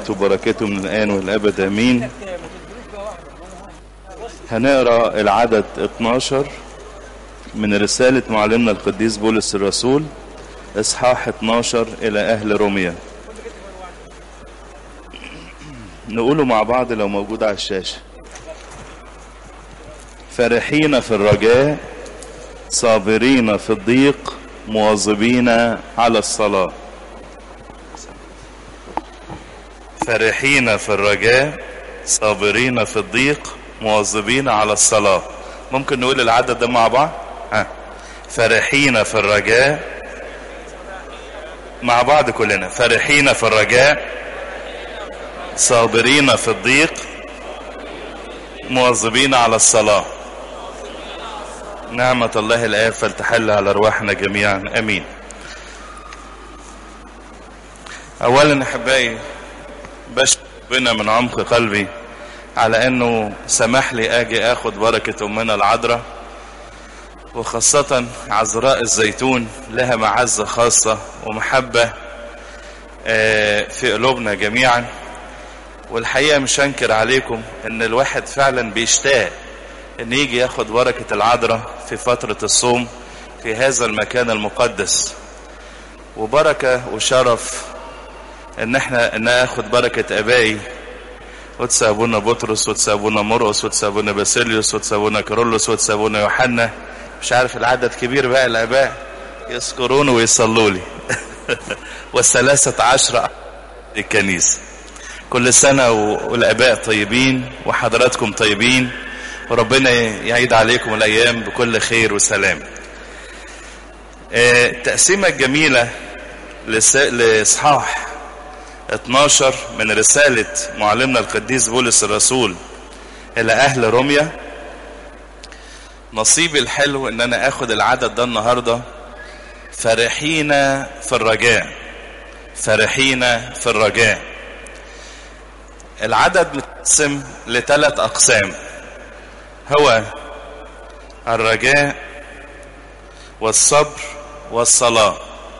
ونعمته وبركته من الآن والأبد آمين هنقرأ العدد 12 من رسالة معلمنا القديس بولس الرسول إصحاح 12 إلى أهل روميا نقوله مع بعض لو موجود على الشاشة فرحين في الرجاء صابرين في الضيق مواظبين على الصلاة فرحين في الرجاء صابرين في الضيق مواظبين على الصلاة ممكن نقول العدد ده مع بعض ها فرحين في الرجاء مع بعض كلنا فرحين في الرجاء صابرين في الضيق مواظبين على الصلاة نعمة الله الآب فلتحل على أرواحنا جميعا أمين أولا أحبائي بشكر ربنا من عمق قلبي على أنه سمح لي أجي أخد بركة أمنا العذراء وخاصة عذراء الزيتون لها معزة خاصة ومحبة في قلوبنا جميعا والحقيقة مش هنكر عليكم ان الواحد فعلا بيشتاق ان يجي ياخد بركة العذراء في فترة الصوم في هذا المكان المقدس وبركة وشرف ان احنا ان اخد بركة ابائي وتسابونا بطرس وتسابونا مرقس وتسابونا باسيليوس وتسابونا كارولوس وتسابونا يوحنا مش عارف العدد كبير بقى الاباء يذكرون ويصلوا لي والثلاثة عشر الكنيسة كل سنة والاباء طيبين وحضراتكم طيبين وربنا يعيد عليكم الايام بكل خير وسلام التقسيمة الجميلة لاصحاح 12 من رسالة معلمنا القديس بولس الرسول الى اهل روميا نصيبي الحلو ان انا اخد العدد ده النهاردة فرحين في الرجاء فرحين في الرجاء العدد متقسم لثلاث اقسام هو الرجاء والصبر والصلاة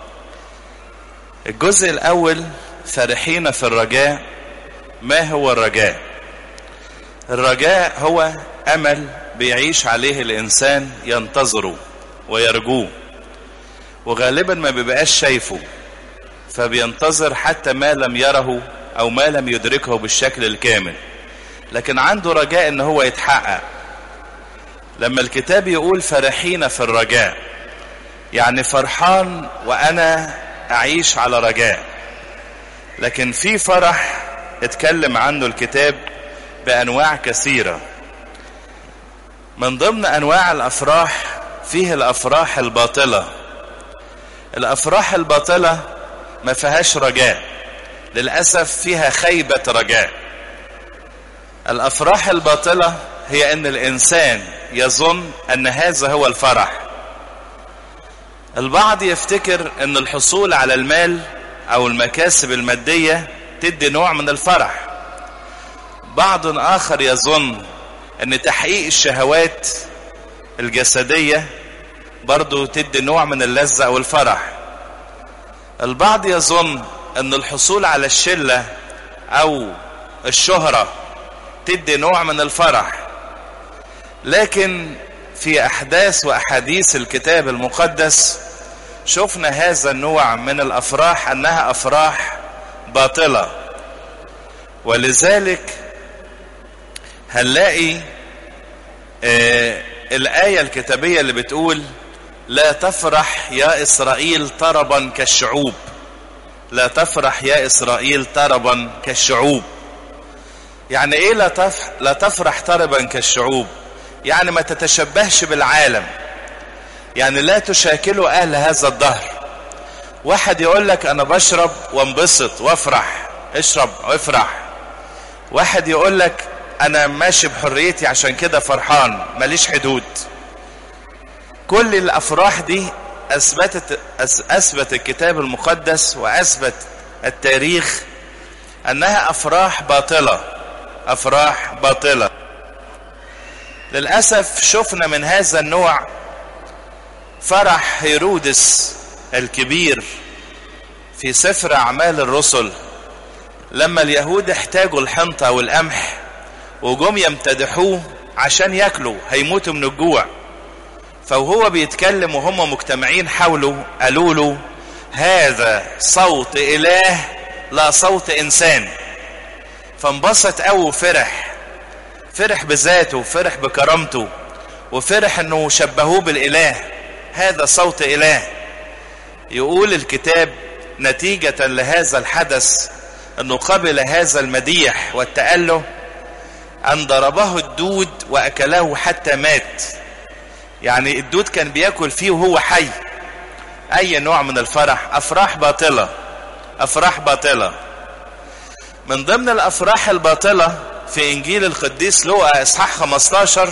الجزء الاول فرحين في الرجاء ما هو الرجاء الرجاء هو امل بيعيش عليه الانسان ينتظره ويرجوه وغالبا ما بيبقاش شايفه فبينتظر حتى ما لم يره او ما لم يدركه بالشكل الكامل لكن عنده رجاء ان هو يتحقق لما الكتاب يقول فرحين في الرجاء يعني فرحان وانا اعيش على رجاء لكن في فرح اتكلم عنه الكتاب بانواع كثيره من ضمن انواع الافراح فيه الافراح الباطله الافراح الباطله ما فيهاش رجاء للاسف فيها خيبه رجاء الافراح الباطله هي ان الانسان يظن ان هذا هو الفرح البعض يفتكر ان الحصول على المال او المكاسب الماديه تدي نوع من الفرح بعض اخر يظن ان تحقيق الشهوات الجسديه برضو تدي نوع من اللذه او الفرح البعض يظن ان الحصول على الشله او الشهره تدي نوع من الفرح لكن في احداث واحاديث الكتاب المقدس شفنا هذا النوع من الافراح انها افراح باطله ولذلك هنلاقي آه الايه الكتابيه اللي بتقول لا تفرح يا اسرائيل طربا كالشعوب لا تفرح يا اسرائيل طربا كالشعوب يعني ايه لا تفرح, لا تفرح طربا كالشعوب يعني ما تتشبهش بالعالم يعني لا تشاكلوا اهل هذا الدهر واحد يقول لك انا بشرب وانبسط وافرح اشرب وافرح واحد يقول لك انا ماشي بحريتي عشان كده فرحان ماليش حدود كل الافراح دي اثبتت اثبت الكتاب المقدس واثبت التاريخ انها افراح باطله افراح باطله للاسف شفنا من هذا النوع فرح هيرودس الكبير في سفر اعمال الرسل لما اليهود احتاجوا الحنطة والقمح وجم يمتدحوه عشان ياكلوا هيموتوا من الجوع فوهو بيتكلم وهم مجتمعين حوله قالوا له هذا صوت اله لا صوت انسان فانبسط قوي وفرح فرح بذاته وفرح بكرامته وفرح انه شبهوه بالاله هذا صوت اله يقول الكتاب نتيجة لهذا الحدث انه قبل هذا المديح والتأله ان ضربه الدود واكله حتى مات يعني الدود كان بياكل فيه وهو حي اي نوع من الفرح افراح باطلة افراح باطلة من ضمن الافراح الباطلة في انجيل القديس لوقا اصحاح 15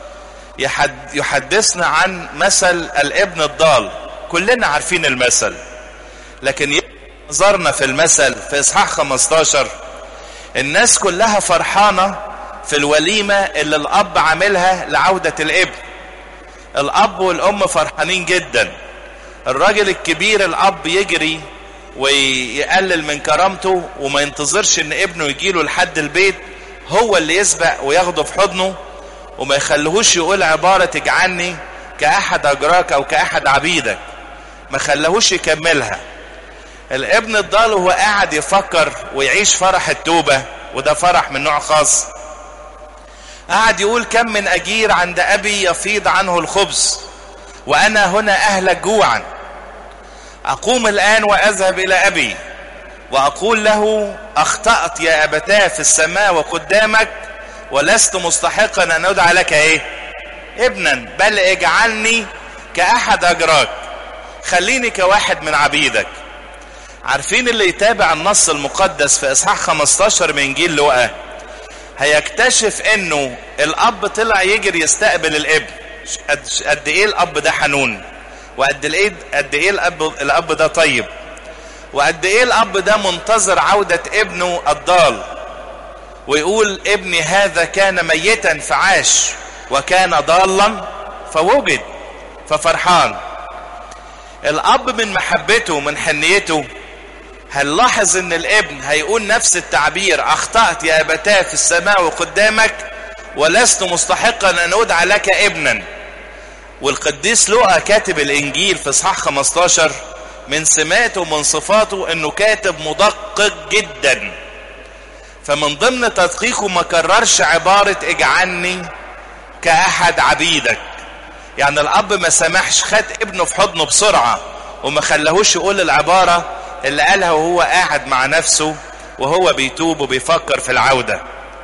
يحدثنا عن مثل الابن الضال كلنا عارفين المثل لكن نظرنا في المثل في اصحاح 15 الناس كلها فرحانة في الوليمة اللي الاب عاملها لعودة الابن الاب والام فرحانين جدا الراجل الكبير الاب يجري ويقلل من كرامته وما ينتظرش ان ابنه يجيله لحد البيت هو اللي يسبق وياخده في حضنه وما يخليهوش يقول عبارة تجعلني كأحد أجراك أو كأحد عبيدك ما خليهوش يكملها الابن الضال وهو قاعد يفكر ويعيش فرح التوبة وده فرح من نوع خاص قاعد يقول كم من أجير عند أبي يفيض عنه الخبز وأنا هنا أهلك جوعا أقوم الآن وأذهب إلى أبي وأقول له أخطأت يا أبتاه في السماء وقدامك ولست مستحقا أن أدعى لك إيه ابنا بل اجعلني كأحد أجراك خليني كواحد من عبيدك عارفين اللي يتابع النص المقدس في إصحاح 15 من إنجيل لوقا هيكتشف إنه الأب طلع يجري يستقبل الابن قد, قد إيه الأب ده حنون وقد إيه قد إيه الأب الأب ده طيب وقد إيه الأب ده منتظر عودة ابنه الضال ويقول ابني هذا كان ميتا فعاش وكان ضالا فوجد ففرحان الاب من محبته ومن حنيته هنلاحظ ان الابن هيقول نفس التعبير اخطأت يا ابتاه في السماء وقدامك ولست مستحقا ان ادعى لك ابنا والقديس لوقا كاتب الانجيل في اصحاح 15 من سماته ومن صفاته انه كاتب مدقق جدا فمن ضمن تدقيقه ما كررش عبارة اجعلني كأحد عبيدك يعني الأب ما سمحش خد ابنه في حضنه بسرعة وما خلاهوش يقول العبارة اللي قالها وهو قاعد مع نفسه وهو بيتوب وبيفكر في العودة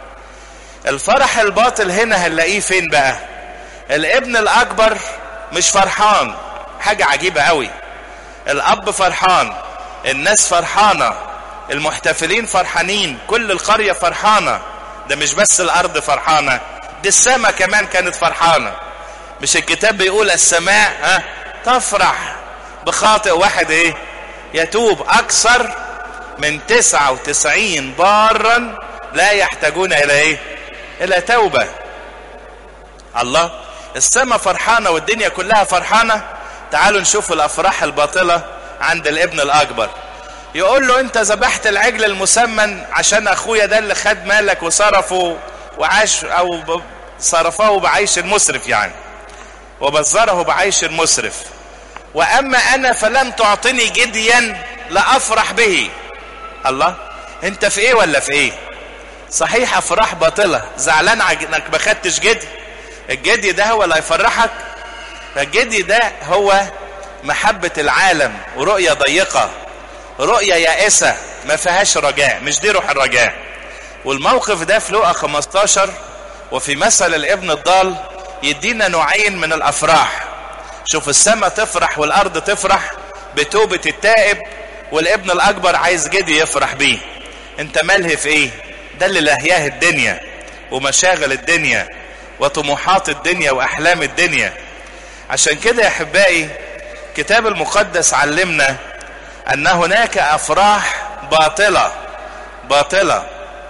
الفرح الباطل هنا هنلاقيه فين بقى الابن الأكبر مش فرحان حاجة عجيبة قوي الأب فرحان الناس فرحانة المحتفلين فرحانين كل القرية فرحانة ده مش بس الأرض فرحانة دي السماء كمان كانت فرحانة مش الكتاب بيقول السماء ها تفرح بخاطئ واحد ايه يتوب أكثر من تسعة وتسعين بارا لا يحتاجون إلى ايه إلى توبة الله السماء فرحانة والدنيا كلها فرحانة تعالوا نشوف الأفراح الباطلة عند الابن الأكبر يقول له انت ذبحت العجل المسمن عشان اخويا ده اللي خد مالك وصرفه وعاش او صرفه بعيش المسرف يعني وبزره بعيش المسرف واما انا فلم تعطني جديا لافرح به الله انت في ايه ولا في ايه صحيح افراح باطله زعلان انك ما خدتش جدي الجدي ده هو اللي هيفرحك الجدي ده هو محبه العالم ورؤيه ضيقه رؤية يائسة ما فيهاش رجاء مش دي روح الرجاء والموقف ده في لقا 15 وفي مثل الابن الضال يدينا نوعين من الافراح شوف السماء تفرح والارض تفرح بتوبة التائب والابن الاكبر عايز جدي يفرح بيه انت ملهي في ايه ده اللي لهياه الدنيا ومشاغل الدنيا وطموحات الدنيا واحلام الدنيا عشان كده يا احبائي الكتاب المقدس علمنا ان هناك افراح باطله باطله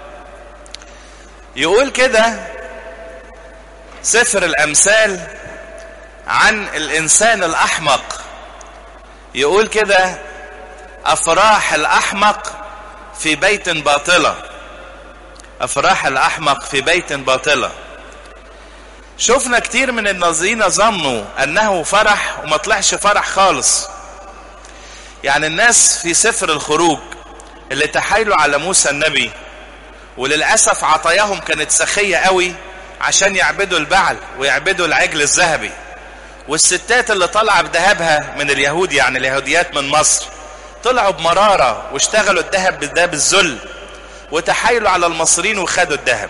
يقول كده سفر الامثال عن الانسان الاحمق يقول كده افراح الاحمق في بيت باطلة أفراح الأحمق في بيت باطلة شفنا كتير من الذين ظنوا أنه فرح وما طلعش فرح خالص يعني الناس في سفر الخروج اللي تحايلوا على موسى النبي وللأسف عطاياهم كانت سخية قوي عشان يعبدوا البعل ويعبدوا العجل الذهبي والستات اللي طالعه بذهبها من اليهود يعني اليهوديات من مصر طلعوا بمرارة واشتغلوا الذهب ده بالذل وتحايلوا على المصريين وخدوا الذهب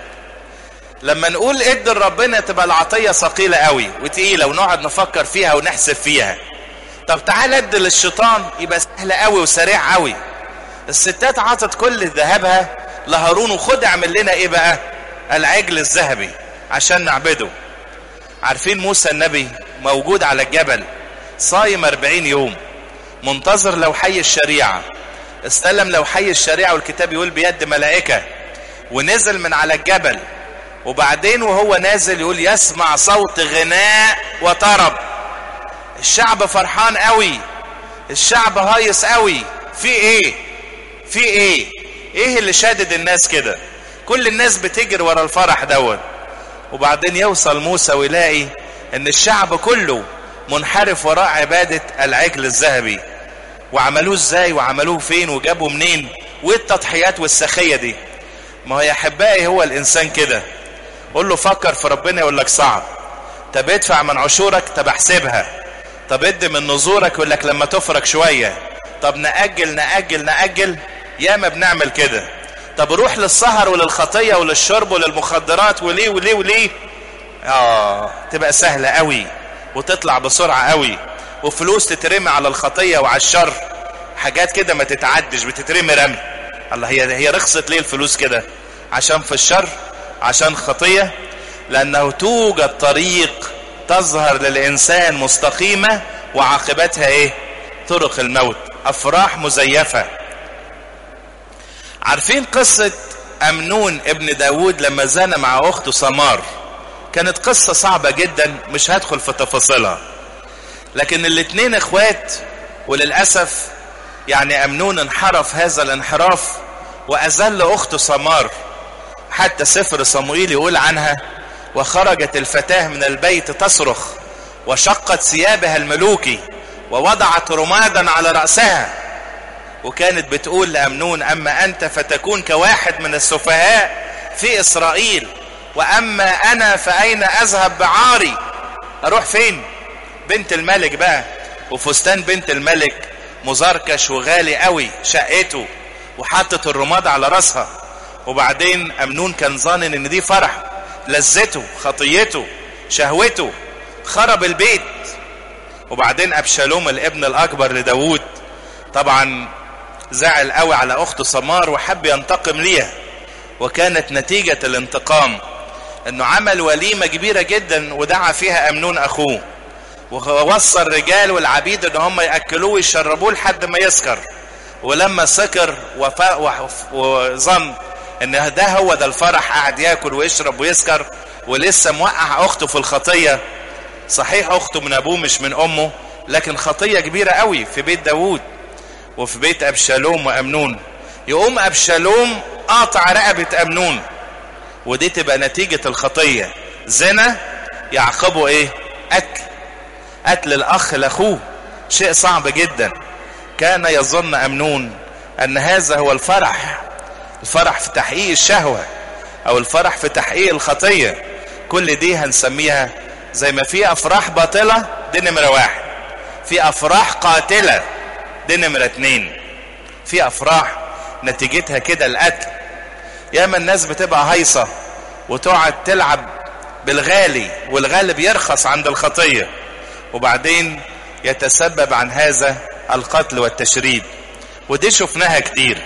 لما نقول ادي لربنا تبقى العطية ثقيلة قوي وتقيلة ونقعد نفكر فيها ونحسب فيها طب تعال ادي للشيطان يبقى سهل قوي وسريع قوي الستات عطت كل ذهبها لهارون وخد اعمل لنا ايه بقى العجل الذهبي عشان نعبده عارفين موسى النبي موجود على الجبل صايم 40 يوم منتظر لو حي الشريعة استلم لو حي الشريعة والكتاب يقول بيد ملائكة ونزل من على الجبل وبعدين وهو نازل يقول يسمع صوت غناء وطرب الشعب فرحان قوي الشعب هايص قوي في ايه في ايه ايه اللي شادد الناس كده كل الناس بتجري ورا الفرح دوت وبعدين يوصل موسى ويلاقي ان الشعب كله منحرف وراء عبادة العجل الذهبي وعملوه ازاي وعملوه فين وجابوا منين وايه التضحيات والسخية دي ما هو يا احبائي هو الانسان كده قول له فكر في ربنا يقول لك صعب طب ادفع من عشورك طب احسبها طب ادي من نذورك يقول لك لما تفرج شوية طب نأجل نأجل نأجل ياما بنعمل كده طب روح للسهر وللخطية وللشرب وللمخدرات وليه وليه وليه اه تبقى سهلة قوي وتطلع بسرعة قوي وفلوس تترمي على الخطية وعلى الشر حاجات كده ما تتعدش بتترمي رمي الله هي هي رخصت ليه الفلوس كده عشان في الشر عشان خطية لأنه توجد طريق تظهر للإنسان مستقيمة وعاقبتها إيه طرق الموت أفراح مزيفة عارفين قصة أمنون ابن داود لما زان مع أخته سمار كانت قصة صعبة جدا مش هدخل في تفاصيلها لكن الاتنين اخوات وللأسف يعني أمنون انحرف هذا الانحراف وأذل أخته سمار حتى سفر صموئيل يقول عنها وخرجت الفتاة من البيت تصرخ وشقت ثيابها الملوكي ووضعت رمادا على رأسها وكانت بتقول لأمنون أما أنت فتكون كواحد من السفهاء في إسرائيل وأما أنا فأين أذهب بعاري أروح فين بنت الملك بقى وفستان بنت الملك مزركش وغالي قوي شقته وحطت الرماد على راسها وبعدين أمنون كان ظانن إن دي فرح لذته خطيته شهوته خرب البيت وبعدين أبشالوم الابن الأكبر لداود طبعا زعل قوي على أخته سمار وحب ينتقم ليها وكانت نتيجة الانتقام انه عمل وليمة كبيرة جدا ودعا فيها امنون اخوه ووصى الرجال والعبيد ان هم ياكلوه ويشربوه لحد ما يسكر ولما سكر وظن ان ده هو ده الفرح قاعد ياكل ويشرب ويسكر ولسه موقع اخته في الخطيه صحيح اخته من ابوه مش من امه لكن خطيه كبيره قوي في بيت داوود وفي بيت ابشالوم وامنون يقوم ابشالوم قاطع رقبه امنون ودي تبقى نتيجه الخطيه زنا يعقبه ايه قتل قتل الاخ لاخوه شيء صعب جدا كان يظن امنون ان هذا هو الفرح الفرح في تحقيق الشهوه او الفرح في تحقيق الخطيه كل دي هنسميها زي ما في افراح باطله دي نمره واحد في افراح قاتله دي نمره اتنين في افراح نتيجتها كده القتل ياما الناس بتبقى هايصه وتقعد تلعب بالغالي والغالي بيرخص عند الخطيه وبعدين يتسبب عن هذا القتل والتشريد ودي شفناها كتير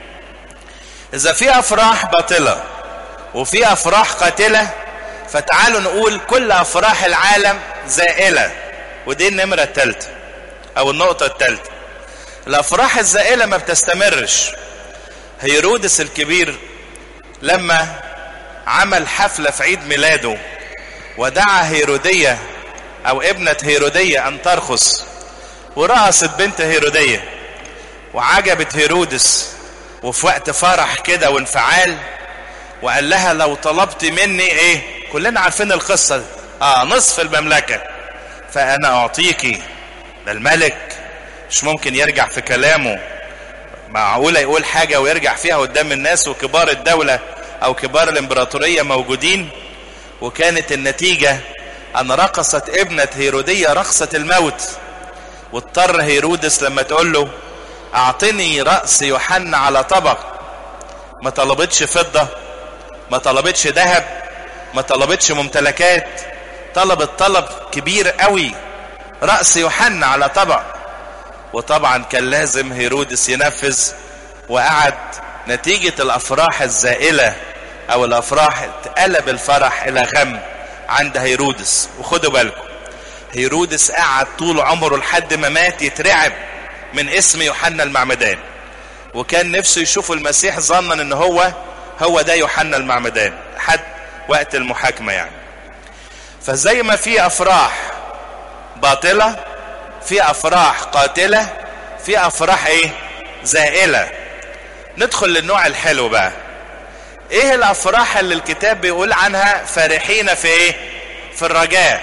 اذا في افراح باطله وفي افراح قاتله فتعالوا نقول كل افراح العالم زائله ودي النمره الثالثه او النقطه الثالثه الافراح الزائله ما بتستمرش هيرودس الكبير لما عمل حفله في عيد ميلاده ودعا هيروديه او ابنه هيروديه ان ترخص ورقصت بنت هيروديه وعجبت هيرودس وفي وقت فرح كده وانفعال وقال لها لو طلبت مني ايه كلنا عارفين القصة اه نصف المملكة فانا اعطيكي ده الملك مش ممكن يرجع في كلامه معقولة يقول حاجة ويرجع فيها قدام الناس وكبار الدولة او كبار الامبراطورية موجودين وكانت النتيجة ان رقصت ابنة هيرودية رقصة الموت واضطر هيرودس لما تقول له اعطني رأس يوحنا على طبق ما طلبتش فضة ما طلبتش ذهب ما طلبتش ممتلكات طلبت طلب كبير قوي رأس يوحنا على طبق وطبعا كان لازم هيرودس ينفذ وقعد نتيجة الافراح الزائلة او الافراح اتقلب الفرح الى غم عند هيرودس وخدوا بالكم هيرودس قعد طول عمره لحد ما مات يترعب من اسم يوحنا المعمدان وكان نفسه يشوف المسيح ظنا ان هو هو ده يوحنا المعمدان لحد وقت المحاكمة يعني فزي ما في افراح باطلة في افراح قاتلة في افراح ايه زائلة ندخل للنوع الحلو بقى ايه الافراح اللي الكتاب بيقول عنها فرحين في ايه في الرجاء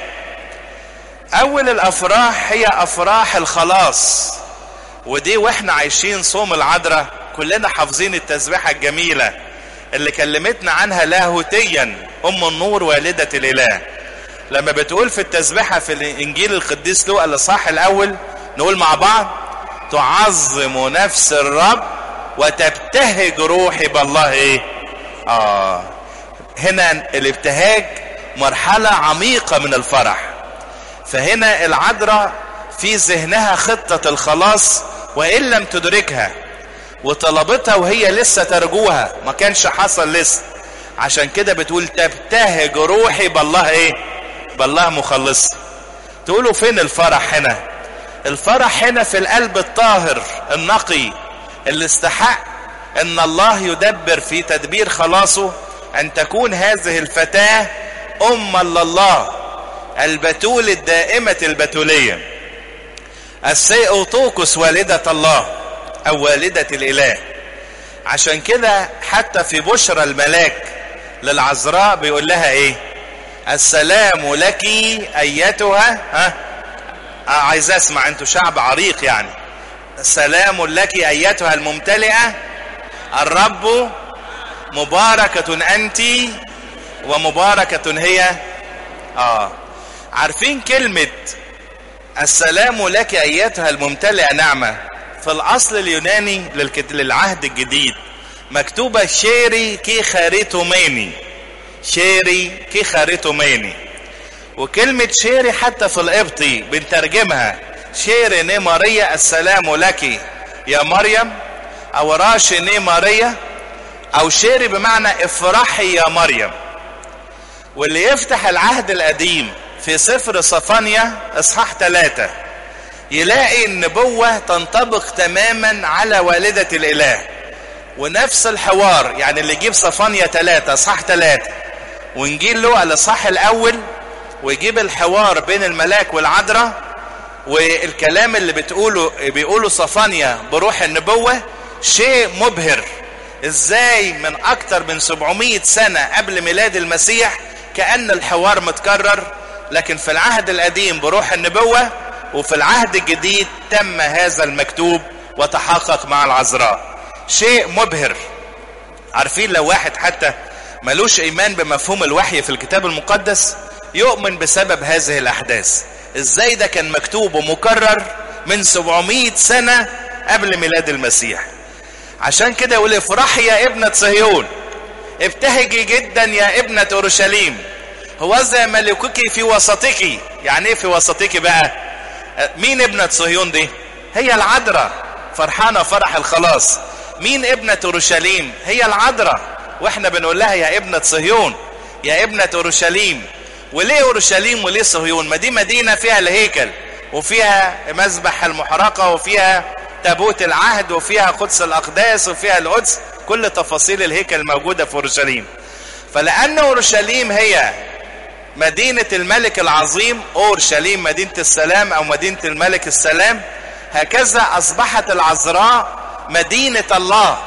اول الافراح هي افراح الخلاص ودي واحنا عايشين صوم العذراء كلنا حافظين التسبيحه الجميله اللي كلمتنا عنها لاهوتيا ام النور والده الاله لما بتقول في التسبيحه في الانجيل القديس لوقا الاصحاح الاول نقول مع بعض تعظم نفس الرب وتبتهج روحي بالله ايه اه هنا الابتهاج مرحله عميقه من الفرح فهنا العذراء في ذهنها خطة الخلاص وإن لم تدركها وطلبتها وهي لسه ترجوها ما كانش حصل لسه عشان كده بتقول تبتهج روحي بالله ايه بالله مخلص تقولوا فين الفرح هنا الفرح هنا في القلب الطاهر النقي اللي استحق ان الله يدبر في تدبير خلاصه ان تكون هذه الفتاة اما لله البتول الدائمة البتولية السيئوتوكس والدة الله او والدة الاله عشان كده حتى في بشرى الملاك للعذراء بيقول لها ايه السلام لك ايتها ها آه عايز اسمع انتوا شعب عريق يعني السلام لك ايتها الممتلئة الرب مباركة انت ومباركة هي اه عارفين كلمة السلام لك ايتها الممتلئة نعمة في الاصل اليوناني للعهد الجديد مكتوبة شيري كي خاريتوميني شيري كي خاريتوميني وكلمة شيري حتى في القبطي بنترجمها شيري ني ماريا السلام لك يا مريم او راشي ني ماريا او شيري بمعنى افرحي يا مريم واللي يفتح العهد القديم في سفر صفانيا اصحاح ثلاثة يلاقي النبوة تنطبق تماما على والدة الاله ونفس الحوار يعني اللي يجيب صفانيا ثلاثة اصحاح ثلاثة ونجيل له الاصحاح الاول ويجيب الحوار بين الملاك والعذراء والكلام اللي بتقوله بيقوله صفانيا بروح النبوة شيء مبهر ازاي من اكتر من 700 سنة قبل ميلاد المسيح كأن الحوار متكرر لكن في العهد القديم بروح النبوة وفي العهد الجديد تم هذا المكتوب وتحقق مع العذراء شيء مبهر عارفين لو واحد حتى ملوش ايمان بمفهوم الوحي في الكتاب المقدس يؤمن بسبب هذه الاحداث ازاي ده كان مكتوب ومكرر من 700 سنة قبل ميلاد المسيح عشان كده يقول افرحي يا ابنة صهيون ابتهجي جدا يا ابنة اورشليم هو زي ملكك في وسطك يعني ايه في وسطك بقى مين ابنة صهيون دي هي العذراء فرحانة فرح الخلاص مين ابنة اورشليم هي العذراء واحنا بنقول لها يا ابنة صهيون يا ابنة اورشليم وليه اورشليم وليه صهيون ما دي مدينة فيها الهيكل وفيها مذبح المحرقة وفيها تابوت العهد وفيها قدس الاقداس وفيها القدس كل تفاصيل الهيكل موجودة في اورشليم فلان اورشليم هي مدينة الملك العظيم اورشليم مدينة السلام او مدينة الملك السلام هكذا اصبحت العذراء مدينة الله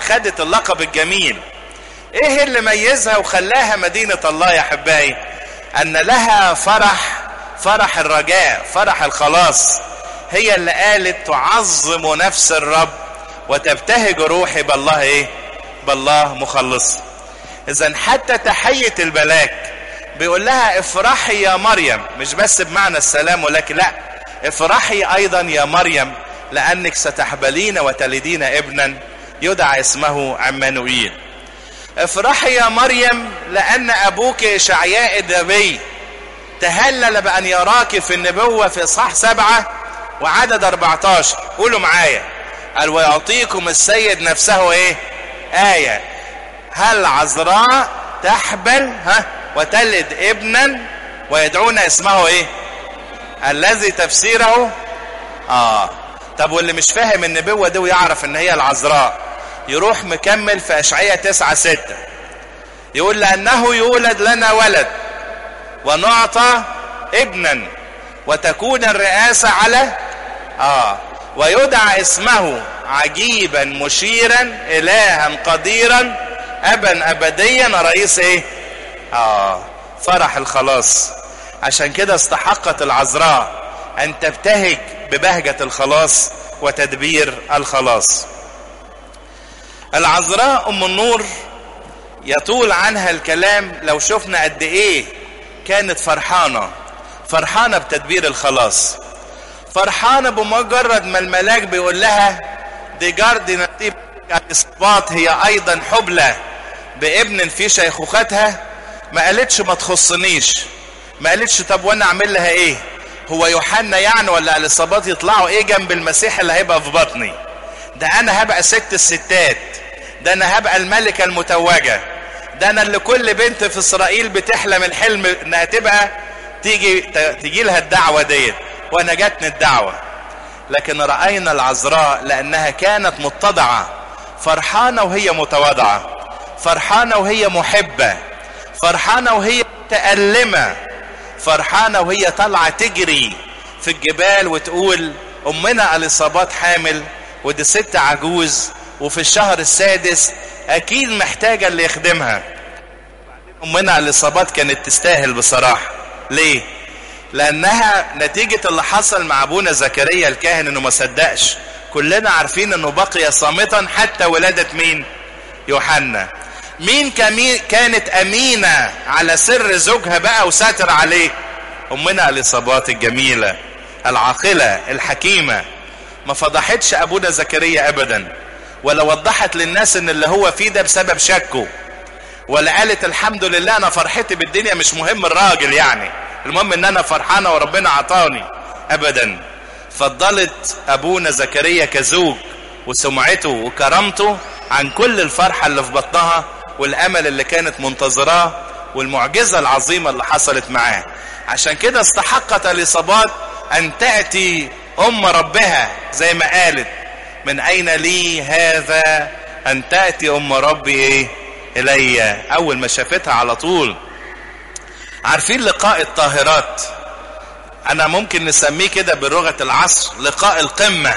خدت اللقب الجميل ايه اللي ميزها وخلاها مدينة الله يا احبائي ان لها فرح فرح الرجاء فرح الخلاص هي اللي قالت تعظم نفس الرب وتبتهج روحي بالله ايه بالله مخلص اذا حتى تحية الملاك بيقول لها افرحي يا مريم مش بس بمعنى السلام ولكن لا افرحي ايضا يا مريم لانك ستحبلين وتلدين ابنا يدعى اسمه عمانوئيل افرحي يا مريم لان ابوك اشعياء النبي تهلل بان يراك في النبوة في اصحاح سبعة وعدد 14 قولوا معايا قال ويعطيكم السيد نفسه ايه آية هل عذراء تحبل ها وتلد ابنا ويدعون اسمه ايه الذي تفسيره اه طب واللي مش فاهم النبوة دي ويعرف ان هي العذراء يروح مكمل في اشعية تسعة ستة يقول لانه يولد لنا ولد ونعطى ابنا وتكون الرئاسة على اه ويدعى اسمه عجيبا مشيرا الها قديرا ابا ابديا رئيس ايه اه فرح الخلاص عشان كده استحقت العذراء ان تبتهج ببهجة الخلاص وتدبير الخلاص العذراء ام النور يطول عنها الكلام لو شفنا قد ايه كانت فرحانة فرحانة بتدبير الخلاص فرحانة بمجرد ما الملاك بيقول لها دي جارد نتيب الإصباط هي أيضا حبلى بابن في شيخوختها ما قالتش ما تخصنيش ما قالتش طب وانا اعمل لها ايه هو يوحنا يعني ولا الإصابات يطلعوا ايه جنب المسيح اللي هيبقى في بطني ده انا هبقى ست الستات ده انا هبقى الملكة المتوجة ده انا اللي كل بنت في اسرائيل بتحلم الحلم انها تبقى تيجي تيجي لها الدعوة ديت وانا جاتني الدعوة لكن رأينا العذراء لانها كانت متضعة فرحانة وهي متواضعة فرحانة وهي محبة فرحانة وهي متألمة فرحانة وهي طالعة تجري في الجبال وتقول امنا اليصابات حامل ودي ست عجوز وفي الشهر السادس اكيد محتاجة اللي يخدمها امنا اليصابات كانت تستاهل بصراحة ليه لانها نتيجة اللي حصل مع ابونا زكريا الكاهن انه ما صدقش كلنا عارفين انه بقي صامتا حتى ولادة مين يوحنا مين كانت امينة على سر زوجها بقى وساتر عليه امنا اليصابات الجميلة العاقلة الحكيمة ما فضحتش ابونا زكريا ابدا ولا وضحت للناس ان اللي هو فيه ده بسبب شكه ولا قالت الحمد لله انا فرحتي بالدنيا مش مهم الراجل يعني المهم ان انا فرحانه وربنا عطاني ابدا فضلت ابونا زكريا كزوج وسمعته وكرامته عن كل الفرحه اللي في بطنها والامل اللي كانت منتظراه والمعجزه العظيمه اللي حصلت معاه عشان كده استحقت اليصابات ان تاتي ام ربها زي ما قالت من اين لي هذا ان تاتي ام ربي ايه الي اول ما شافتها على طول عارفين لقاء الطاهرات انا ممكن نسميه كده بلغه العصر لقاء القمه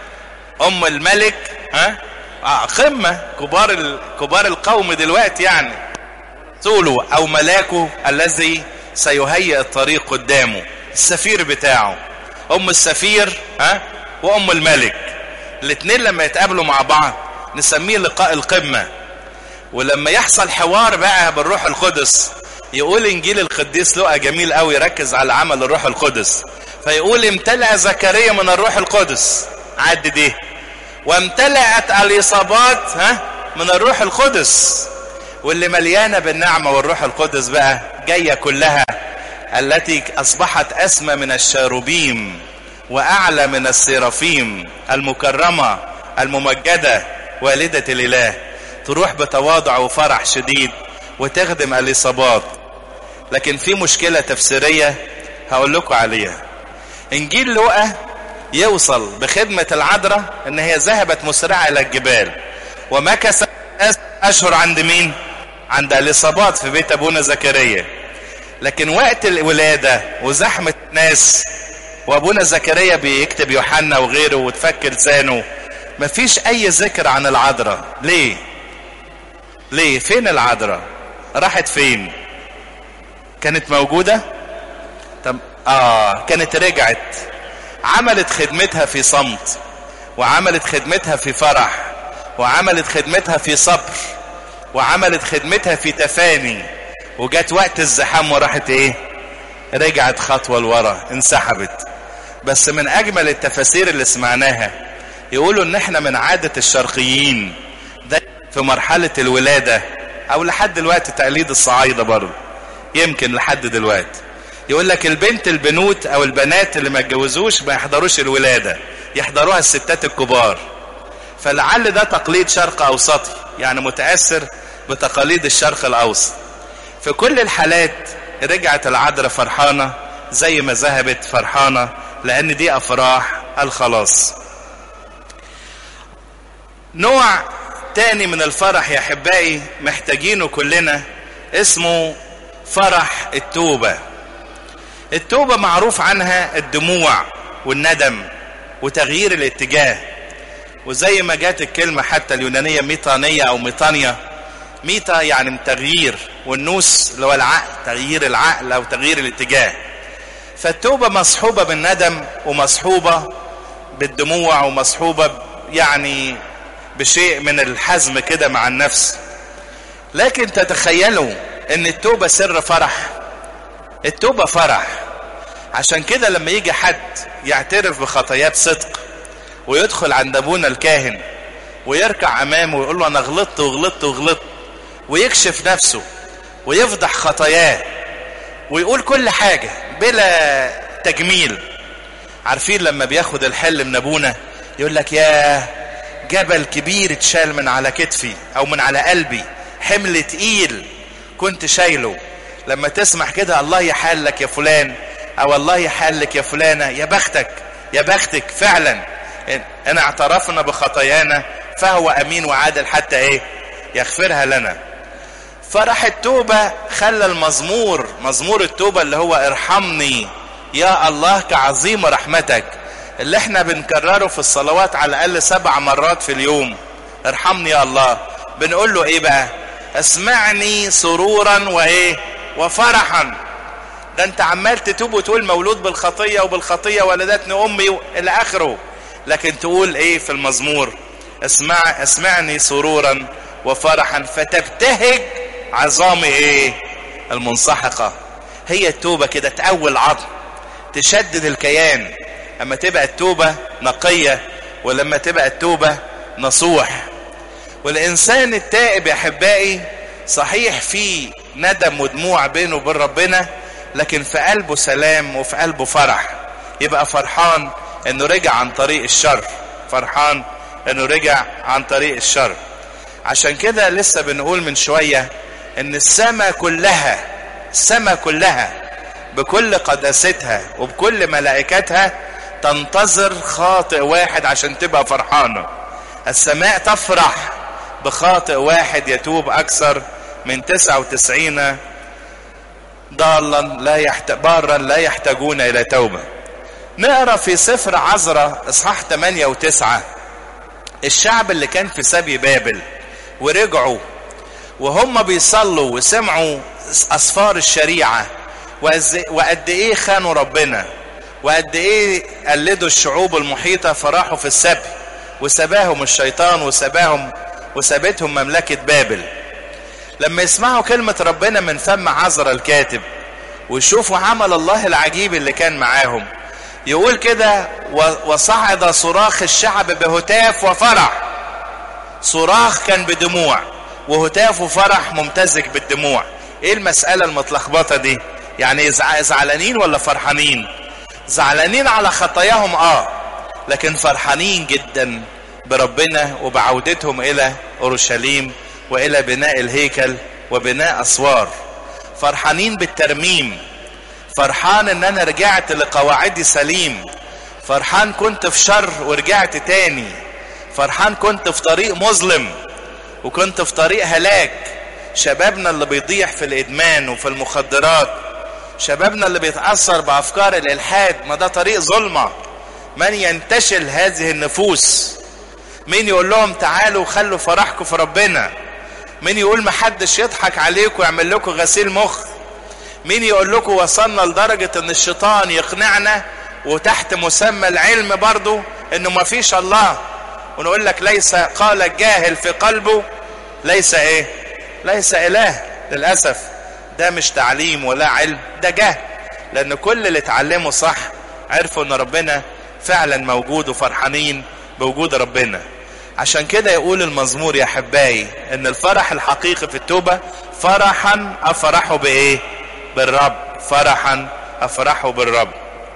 ام الملك ها آه قمه كبار ال... كبار القوم دلوقتي يعني رسوله او ملاكه الذي سيهيئ الطريق قدامه السفير بتاعه ام السفير ها وام الملك الاثنين لما يتقابلوا مع بعض نسميه لقاء القمه ولما يحصل حوار بقى بالروح القدس يقول انجيل القديس لقى جميل قوي يركز على عمل الروح القدس فيقول امتلأ زكريا من الروح القدس عد دي وامتلأت اليصابات ها من الروح القدس واللي مليانه بالنعمه والروح القدس بقى جايه كلها التي اصبحت اسمى من الشاروبيم واعلى من السيرافيم المكرمه الممجده والده الاله تروح بتواضع وفرح شديد وتخدم اليصابات لكن في مشكله تفسيريه هقول لكم عليها انجيل لوقا يوصل بخدمه العذراء ان هي ذهبت مسرعه الى الجبال ومكثت اشهر عند مين عند اليصابات في بيت ابونا زكريا لكن وقت الولاده وزحمه الناس وابونا زكريا بيكتب يوحنا وغيره وتفك لسانه مفيش اي ذكر عن العذراء ليه ليه فين العذراء راحت فين كانت موجودة طب اه كانت رجعت عملت خدمتها في صمت وعملت خدمتها في فرح وعملت خدمتها في صبر وعملت خدمتها في تفاني وجت وقت الزحام وراحت ايه رجعت خطوة لورا انسحبت بس من اجمل التفاسير اللي سمعناها يقولوا ان احنا من عادة الشرقيين ده في مرحلة الولادة او لحد دلوقتي تقليد الصعايدة برضه يمكن لحد دلوقتي يقول لك البنت البنوت او البنات اللي ما اتجوزوش ما يحضروش الولادة يحضروها الستات الكبار فلعل ده تقليد شرق اوسطي يعني متأثر بتقاليد الشرق الاوسط في كل الحالات رجعت العذراء فرحانة زي ما ذهبت فرحانة لان دي افراح الخلاص نوع تاني من الفرح يا احبائي محتاجينه كلنا اسمه فرح التوبة التوبة معروف عنها الدموع والندم وتغيير الاتجاه وزي ما جات الكلمة حتى اليونانية ميطانية او ميطانيا ميتا يعني تغيير والنوس اللي هو العقل تغيير العقل او تغيير الاتجاه فالتوبة مصحوبة بالندم ومصحوبة بالدموع ومصحوبة يعني بشيء من الحزم كده مع النفس لكن تتخيلوا ان التوبة سر فرح التوبة فرح عشان كده لما يجي حد يعترف بخطاياه بصدق ويدخل عند ابونا الكاهن ويركع امامه ويقول له انا غلطت وغلطت وغلطت ويكشف نفسه ويفضح خطاياه ويقول كل حاجة بلا تجميل عارفين لما بياخد الحل من ابونا يقول لك يا جبل كبير اتشال من على كتفي او من على قلبي حمل تقيل كنت شايله لما تسمع كده الله يحلك يا فلان او الله يحلك يا فلانة يا بختك يا بختك فعلا ان اعترفنا بخطايانا فهو امين وعادل حتى ايه يغفرها لنا فرح التوبة خلى المزمور مزمور التوبة اللي هو ارحمني يا الله كعظيم رحمتك اللي احنا بنكرره في الصلوات على الاقل سبع مرات في اليوم ارحمني يا الله بنقول له ايه بقى اسمعني سرورا وايه وفرحا ده انت عمال تتوب وتقول مولود بالخطيه وبالخطيه ولدتني امي الى اخره لكن تقول ايه في المزمور اسمع اسمعني سرورا وفرحا فتبتهج عظام ايه المنسحقه هي التوبه كده تقوي العظم تشدد الكيان اما تبقى التوبه نقيه ولما تبقى التوبه نصوح والانسان التائب يا احبائي صحيح في ندم ودموع بينه وبين ربنا لكن في قلبه سلام وفي قلبه فرح يبقى فرحان انه رجع عن طريق الشر فرحان انه رجع عن طريق الشر عشان كده لسه بنقول من شوية ان السماء كلها السماء كلها بكل قداستها وبكل ملائكتها تنتظر خاطئ واحد عشان تبقى فرحانة السماء تفرح بخاطئ واحد يتوب اكثر من 99 ضالا لا يحت... بارا لا يحتاجون الى توبه نقرا في سفر عزرا اصحاح 8 و9 الشعب اللي كان في سبي بابل ورجعوا وهم بيصلوا وسمعوا اسفار الشريعه وقد ايه خانوا ربنا وقد ايه قلدوا الشعوب المحيطه فراحوا في السبي وسباهم الشيطان وسباهم وسابتهم مملكه بابل لما يسمعوا كلمه ربنا من فم عزرا الكاتب ويشوفوا عمل الله العجيب اللي كان معاهم يقول كده وصعد صراخ الشعب بهتاف وفرح صراخ كان بدموع وهتاف وفرح ممتزج بالدموع ايه المسألة المتلخبطة دي يعني زعلانين ولا فرحانين زعلانين على خطاياهم اه لكن فرحانين جدا بربنا وبعودتهم الى اورشليم والى بناء الهيكل وبناء اسوار فرحانين بالترميم فرحان ان انا رجعت لقواعدي سليم فرحان كنت في شر ورجعت تاني فرحان كنت في طريق مظلم وكنت في طريق هلاك شبابنا اللي بيضيع في الادمان وفي المخدرات شبابنا اللي بيتأثر بأفكار الإلحاد ما ده طريق ظلمة من ينتشل هذه النفوس مين يقول لهم تعالوا خلوا فرحكم في ربنا مين يقول محدش يضحك عليكم ويعمل لكم غسيل مخ مين يقول لكم وصلنا لدرجة ان الشيطان يقنعنا وتحت مسمى العلم برضو انه ما فيش الله ونقول لك ليس قال الجاهل في قلبه ليس ايه ليس اله للأسف ده مش تعليم ولا علم ده جهل لان كل اللي اتعلموا صح عرفوا ان ربنا فعلا موجود وفرحانين بوجود ربنا عشان كده يقول المزمور يا حباي ان الفرح الحقيقي في التوبة فرحا افرحوا بايه بالرب فرحا افرحوا بالرب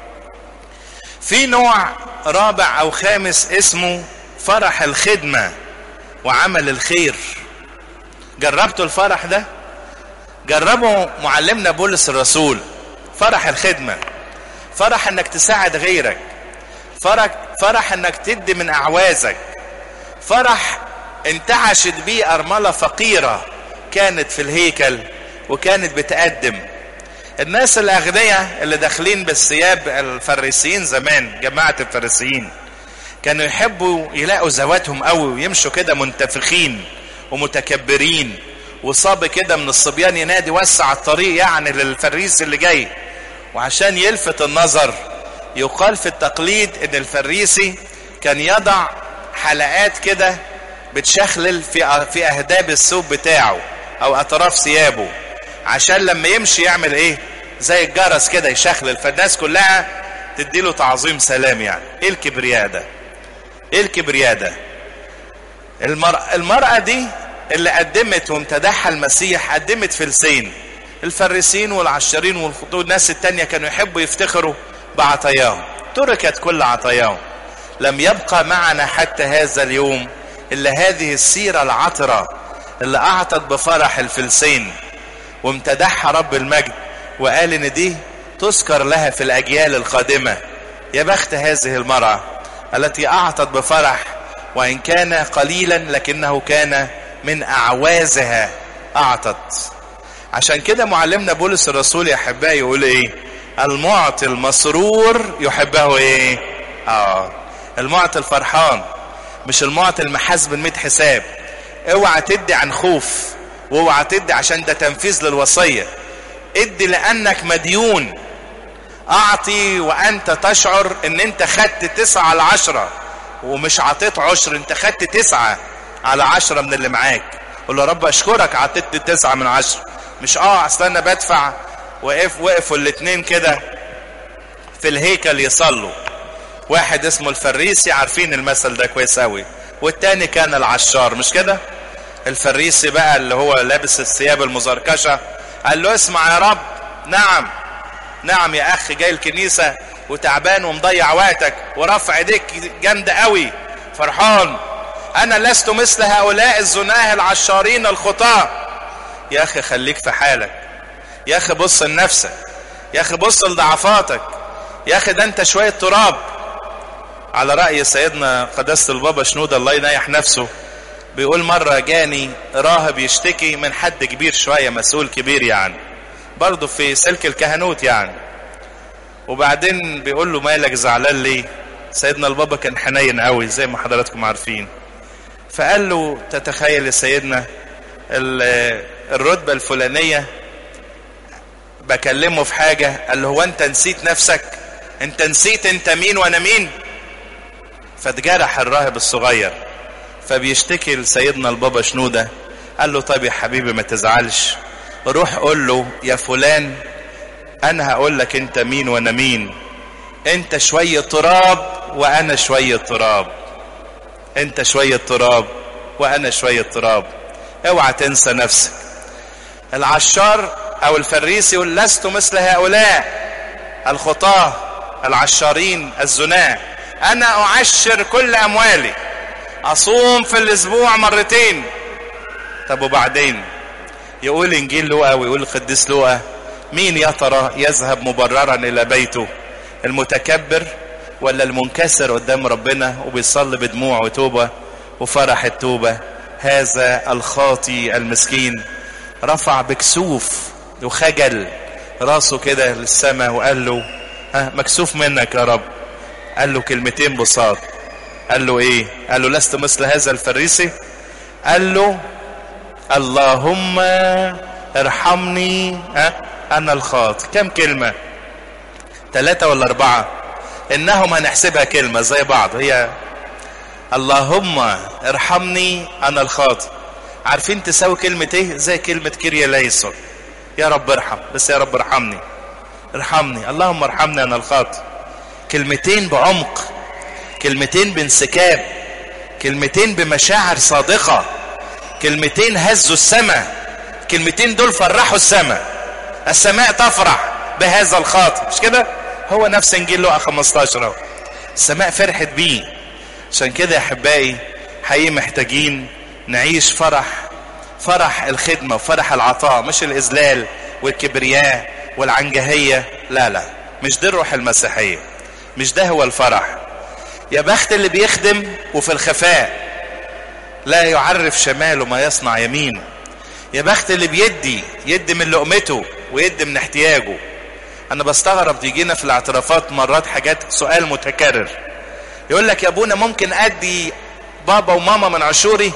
في نوع رابع او خامس اسمه فرح الخدمة وعمل الخير جربتوا الفرح ده جربوا معلمنا بولس الرسول فرح الخدمة فرح انك تساعد غيرك فرح, فرح انك تدي من اعوازك فرح انتعشت بيه ارملة فقيرة كانت في الهيكل وكانت بتقدم الناس الاغنياء اللي داخلين بالثياب الفريسيين زمان جماعة الفريسيين كانوا يحبوا يلاقوا ذواتهم قوي ويمشوا كده منتفخين ومتكبرين وصاب كده من الصبيان ينادي وسع الطريق يعني للفريس اللي جاي وعشان يلفت النظر يقال في التقليد ان الفريسي كان يضع حلقات كده بتشخلل في في اهداب الثوب بتاعه او اطراف ثيابه عشان لما يمشي يعمل ايه زي الجرس كده يشخلل فالناس كلها تديله تعظيم سلام يعني ايه الكبرياء ده ايه الكبرياء ده المرأة, المرأة دي اللي قدمت وامتدحها المسيح قدمت فلسين الفريسين والعشرين والناس التانية كانوا يحبوا يفتخروا بعطاياهم تركت كل عطاياهم لم يبقى معنا حتى هذا اليوم إلا هذه السيرة العطرة اللي أعطت بفرح الفلسين وامتدحها رب المجد وقال إن دي تذكر لها في الأجيال القادمة يا بخت هذه المرأة التي أعطت بفرح وإن كان قليلا لكنه كان من أعوازها أعطت عشان كده معلمنا بولس الرسول يا أحبائي يقول إيه المعطي المسرور يحبه إيه آه المعطي الفرحان مش المعطي المحاسب الميت حساب اوعى تدي عن خوف واوعى تدي عشان ده تنفيذ للوصية ادي لأنك مديون أعطي وأنت تشعر إن أنت خدت تسعة على عشرة ومش عطيت عشر أنت خدت تسعة على عشرة من اللي معاك قول له رب أشكرك عطيتني تسعة من عشرة مش اه اصل انا بدفع وقف وقفوا الاتنين كده في الهيكل يصلوا واحد اسمه الفريسي عارفين المثل ده كويس قوي والتاني كان العشار مش كده الفريسي بقى اللي هو لابس الثياب المزركشة قال له اسمع يا رب نعم نعم يا اخي جاي الكنيسة وتعبان ومضيع وقتك ورفع ايديك جامدة قوي فرحان انا لست مثل هؤلاء الزناه العشارين الخطاه يا اخي خليك في حالك يا اخي بص لنفسك يا اخي بص لضعفاتك يا اخي ده انت شوية تراب على رأي سيدنا قداسة البابا شنودة الله ينيح نفسه بيقول مرة جاني راهب يشتكي من حد كبير شوية مسؤول كبير يعني برضه في سلك الكهنوت يعني وبعدين بيقول له مالك زعلان ليه سيدنا البابا كان حنين قوي زي ما حضراتكم عارفين فقال له تتخيل يا سيدنا الرتبة الفلانية بكلمه في حاجة قال له هو انت نسيت نفسك انت نسيت انت مين وانا مين فاتجرح الراهب الصغير فبيشتكي لسيدنا البابا شنودة قال له طيب يا حبيبي ما تزعلش روح قول له يا فلان انا هقول لك انت مين وانا مين انت شوية تراب وانا شوية تراب انت شوية تراب وانا شوية تراب اوعى تنسى نفسك العشار او الفريسي يقول لست مثل هؤلاء الخطاة العشارين الزناة انا اعشر كل اموالي اصوم في الاسبوع مرتين طب وبعدين يقول انجيل لوقا ويقول القديس لوقا مين يا ترى يذهب مبررا الى بيته المتكبر ولا المنكسر قدام ربنا وبيصلي بدموع وتوبة وفرح التوبة هذا الخاطي المسكين رفع بكسوف وخجل راسه كده للسماء وقال له ها مكسوف منك يا رب قال له كلمتين بساط قال له ايه قال له لست مثل هذا الفريسي قال له اللهم ارحمني ها انا الخاطئ كم كلمة ثلاثة ولا اربعة انهم هنحسبها كلمة زي بعض هي اللهم ارحمني انا الخاطئ عارفين تساوي كلمة ايه زي كلمة كيريا ليسون يا رب ارحم بس يا رب ارحمني ارحمني اللهم ارحمني انا الخاطئ كلمتين بعمق كلمتين بانسكاب كلمتين بمشاعر صادقة كلمتين هزوا السماء كلمتين دول فرحوا السماء السماء تفرح بهذا الخاطئ مش كده هو نفس انجيل لقا 15 اهو السماء فرحت بيه عشان كده يا احبائي حقيقي محتاجين نعيش فرح فرح الخدمة وفرح العطاء مش الإذلال والكبرياء والعنجهية لا لا مش دي الروح المسيحية مش ده هو الفرح يا بخت اللي بيخدم وفي الخفاء لا يعرف شماله ما يصنع يمينه يا بخت اللي بيدي يدي من لقمته ويدي من احتياجه انا بستغرب تيجينا في الاعترافات مرات حاجات سؤال متكرر يقول لك يا ابونا ممكن ادي بابا وماما من عشوري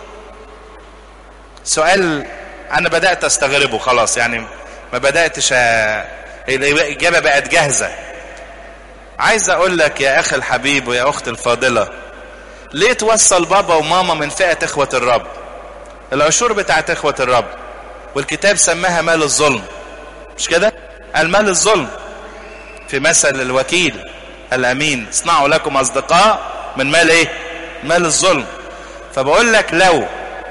سؤال انا بدات استغربه خلاص يعني ما بداتش أ... الاجابه بقت جاهزه عايز اقول لك يا اخي الحبيب ويا اختي الفاضله ليه توصل بابا وماما من فئه اخوه الرب العشور بتاعت اخوه الرب والكتاب سماها مال الظلم مش كده المال الظلم في مثل الوكيل الامين اصنعوا لكم اصدقاء من مال ايه مال الظلم فبقول لك لو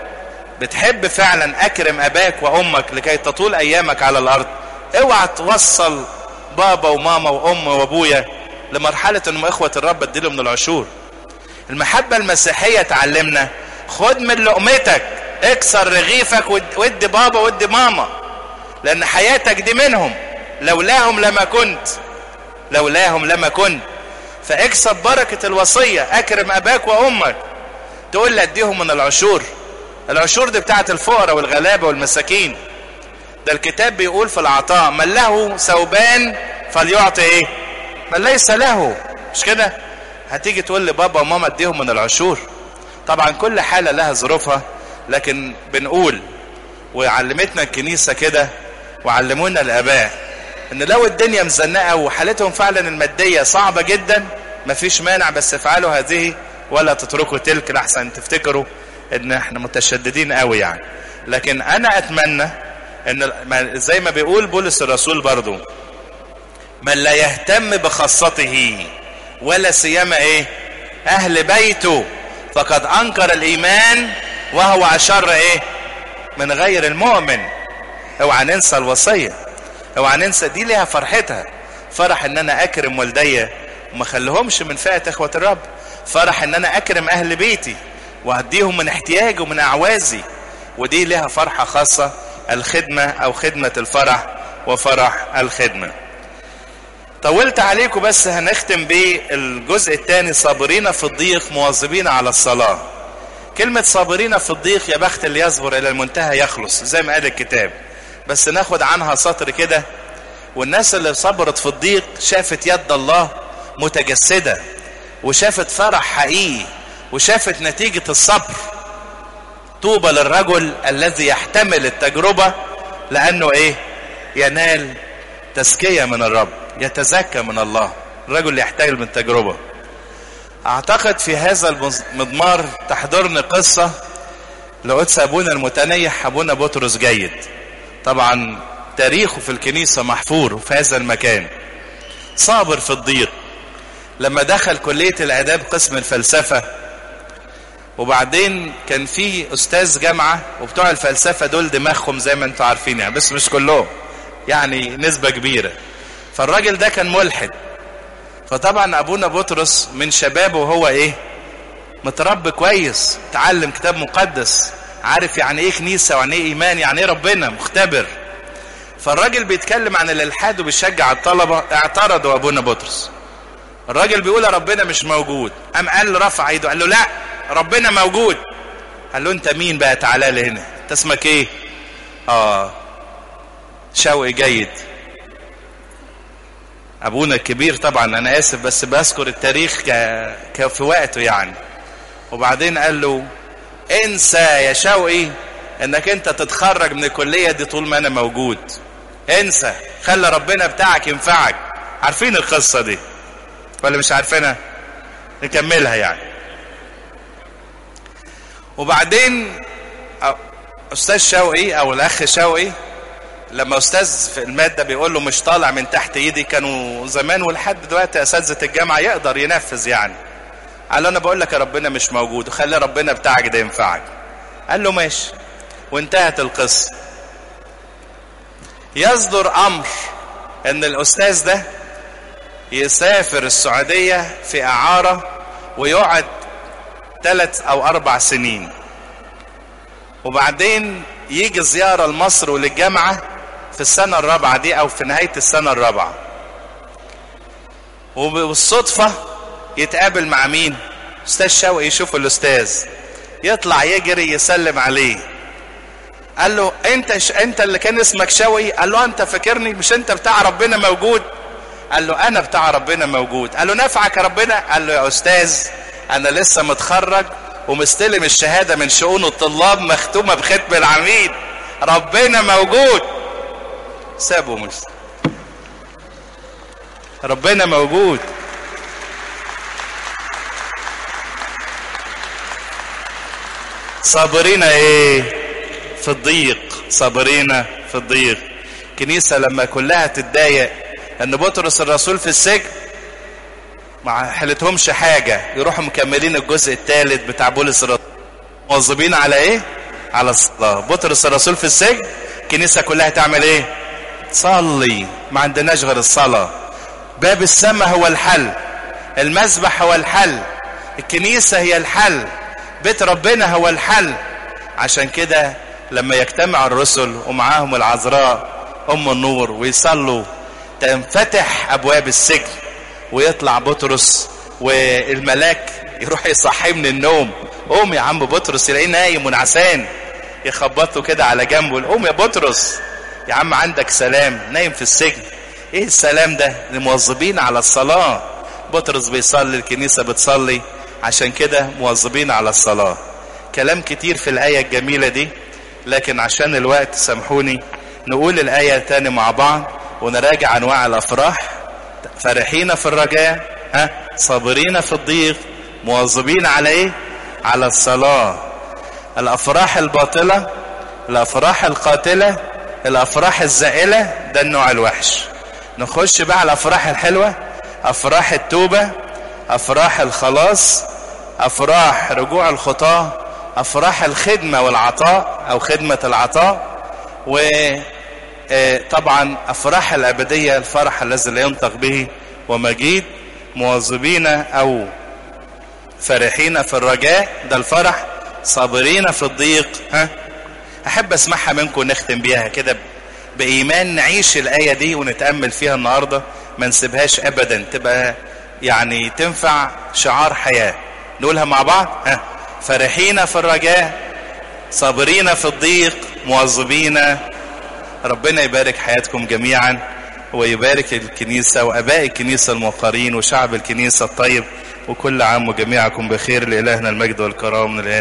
بتحب فعلا اكرم اباك وامك لكي تطول ايامك على الارض اوعى توصل بابا وماما وام وابويا لمرحلة انهم اخوة الرب اديله من العشور المحبة المسيحية تعلمنا خد من لقمتك اكسر رغيفك ودي بابا ودي ماما لان حياتك دي منهم لولاهم لما كنت لولاهم لما كنت فاكسب بركة الوصية اكرم اباك وامك تقول لي اديهم من العشور العشور دي بتاعت الفقراء والغلابة والمساكين ده الكتاب بيقول في العطاء من له ثوبان فليعطي ايه من ليس له مش كده هتيجي تقول لي بابا وماما اديهم من العشور طبعا كل حالة لها ظروفها لكن بنقول وعلمتنا الكنيسة كده وعلمونا الاباء ان لو الدنيا مزنقة وحالتهم فعلا المادية صعبة جدا مفيش مانع بس افعلوا هذه ولا تتركوا تلك لحسن تفتكروا ان احنا متشددين قوي يعني لكن انا اتمنى ان زي ما بيقول بولس الرسول برضو من لا يهتم بخاصته ولا سيما ايه اهل بيته فقد انكر الايمان وهو اشر ايه من غير المؤمن اوعى ننسى الوصيه اوعى ننسى دي ليها فرحتها فرح ان انا اكرم والدي وما خليهمش من فئه اخوه الرب فرح ان انا اكرم اهل بيتي وهديهم من احتياجي ومن اعوازي ودي لها فرحة خاصة الخدمة او خدمة الفرح وفرح الخدمة طولت عليكم بس هنختم بالجزء الثاني صابرين في الضيق مواظبين على الصلاة كلمة صابرين في الضيق يا بخت اللي يصبر الى المنتهى يخلص زي ما قال الكتاب بس ناخد عنها سطر كده والناس اللي صبرت في الضيق شافت يد الله متجسدة وشافت فرح حقيقي وشافت نتيجة الصبر طوبى للرجل الذي يحتمل التجربة لأنه إيه ينال تزكية من الرب يتزكى من الله الرجل اللي يحتاج من التجربة أعتقد في هذا المضمار تحضرني قصة لقدس أبونا المتنيح أبونا بطرس جيد طبعا تاريخه في الكنيسة محفور في هذا المكان صابر في الضيق لما دخل كلية الآداب قسم الفلسفة وبعدين كان في استاذ جامعه وبتوع الفلسفه دول دماغهم زي ما انتم عارفين يعني بس مش كلهم يعني نسبه كبيره فالراجل ده كان ملحد فطبعا ابونا بطرس من شبابه وهو ايه متربي كويس تعلم كتاب مقدس عارف يعني ايه كنيسه ويعني ايه ايمان يعني ايه ربنا مختبر فالراجل بيتكلم عن الالحاد وبيشجع الطلبه اعترضوا ابونا بطرس الراجل بيقول ربنا مش موجود قام قال رفع ايده قال له لا ربنا موجود قال له انت مين بقى تعالى لي هنا انت اسمك ايه اه شوقي جيد ابونا الكبير طبعا انا اسف بس بذكر التاريخ ك... ك... في وقته يعني وبعدين قال له انسى يا شوقي انك انت تتخرج من الكليه دي طول ما انا موجود انسى خلي ربنا بتاعك ينفعك عارفين القصه دي ولا مش عارفينها نكملها يعني وبعدين استاذ شوقي او الاخ شوقي لما استاذ في الماده بيقول له مش طالع من تحت ايدي كانوا زمان ولحد دلوقتي اساتذه الجامعه يقدر ينفذ يعني قال له انا بقول لك يا ربنا مش موجود وخلي ربنا بتاعك ده ينفعك قال له ماشي وانتهت القصه يصدر امر ان الاستاذ ده يسافر السعوديه في اعاره ويقعد ثلاث او اربع سنين وبعدين يجي زياره لمصر وللجامعه في السنه الرابعه دي او في نهايه السنه الرابعه وبالصدفه يتقابل مع مين استاذ شوقي يشوف الاستاذ يطلع يجري يسلم عليه قال له انت ش... انت اللي كان اسمك شوقي قال له انت فاكرني مش انت بتاع ربنا موجود قال له انا بتاع ربنا موجود قال له نفعك يا ربنا قال له يا استاذ انا لسه متخرج ومستلم الشهادة من شؤون الطلاب مختومة بختم العميد ربنا موجود سابه مش ربنا موجود صابرين ايه في الضيق صابرين في الضيق كنيسة لما كلها تتضايق ان بطرس الرسول في السجن ما حلتهمش حاجة يروحوا مكملين الجزء الثالث بتاع بولس الرسول مواظبين على ايه على الصلاة بطرس الرسول في السجن الكنيسة كلها تعمل ايه تصلي ما عندناش غير الصلاة باب السماء هو الحل المسبح هو الحل الكنيسة هي الحل بيت ربنا هو الحل عشان كده لما يجتمع الرسل ومعاهم العذراء ام النور ويصلوا تنفتح ابواب السجن ويطلع بطرس والملاك يروح يصحيه من النوم قوم يا عم بطرس يلاقيه نايم ونعسان يخبطه كده على جنبه قوم يا بطرس يا عم عندك سلام نايم في السجن ايه السلام ده المواظبين على الصلاة بطرس بيصلي الكنيسة بتصلي عشان كده مواظبين على الصلاة كلام كتير في الآية الجميلة دي لكن عشان الوقت سامحوني نقول الآية تاني مع بعض ونراجع أنواع الأفراح فرحين في الرجاء ها صابرين في الضيق مواظبين على ايه على الصلاة الافراح الباطلة الافراح القاتلة الافراح الزائلة ده النوع الوحش نخش بقى على الافراح الحلوة افراح التوبة افراح الخلاص افراح رجوع الخطاة افراح الخدمة والعطاء او خدمة العطاء و طبعا افراح الابديه الفرح الذي لا ينطق به ومجيد مواظبين او فرحين في الرجاء ده الفرح صابرين في الضيق ها احب اسمعها منكم نختم بيها كده بايمان نعيش الايه دي ونتامل فيها النهارده ما نسيبهاش ابدا تبقى يعني تنفع شعار حياه نقولها مع بعض ها فرحين في الرجاء صابرين في الضيق مواظبين ربنا يبارك حياتكم جميعا ويبارك الكنيسة وأباء الكنيسة الموقرين وشعب الكنيسة الطيب وكل عام وجميعكم بخير لإلهنا المجد والكرام من الآن